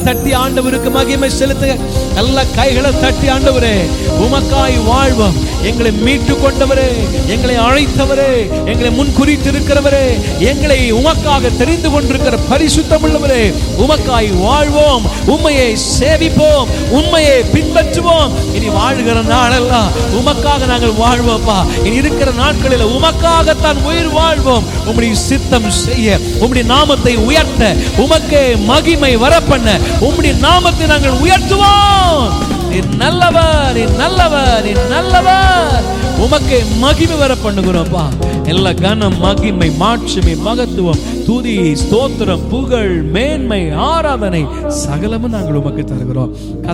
தட்டி ஆண்டவருக்கு மகிமை செலுத்துங்க நல்ல கைகளை தட்டி ஆண்டவரே உமக்காய் வாழ்வோம் எங்களை மீட்டு கொண்டவரே எங்களை அழைத்தவரே எங்களை முன் குறித்திருக்கிறவரே எங்களை உமக்காக தெரிந்து கொண்டிருக்கிற பரிசுத்தம் உள்ளவரே உமக்காய் வாழ்வோம் உண்மையை சேவிப்போம் உண்மையை பின்பற்றுவோம் இனி வாழ்கிற நாளெல்லாம் உமக்காக நாங்கள் வாழ்வோம்ப்பா இனி இருக்கிற நாட்களில் உமக்காகத்தான் உயிர் வாழ்வோம் உம்முடைய சித்தம் செய்ய உம்முடைய நாமத்தை உயர்த்த உமக்கே மகிமை வரப்பண்ண உம்முடைய நாமத்தை நாங்கள் உயர்த்துவோம் நீ நல்லவர் நீ நல்லவர் நீ நல்லவர் உமக்கே மகிமை வர பண்ணுகிறோம்ப்பா எல்லா கனம் மகிமை மாட்சிமை மகத்துவம் துதி ஸ்தோத்திரம் புகழ் மேன்மை ஆராதனை சகலமும் நாங்கள் உமக்கு தருகிறோம்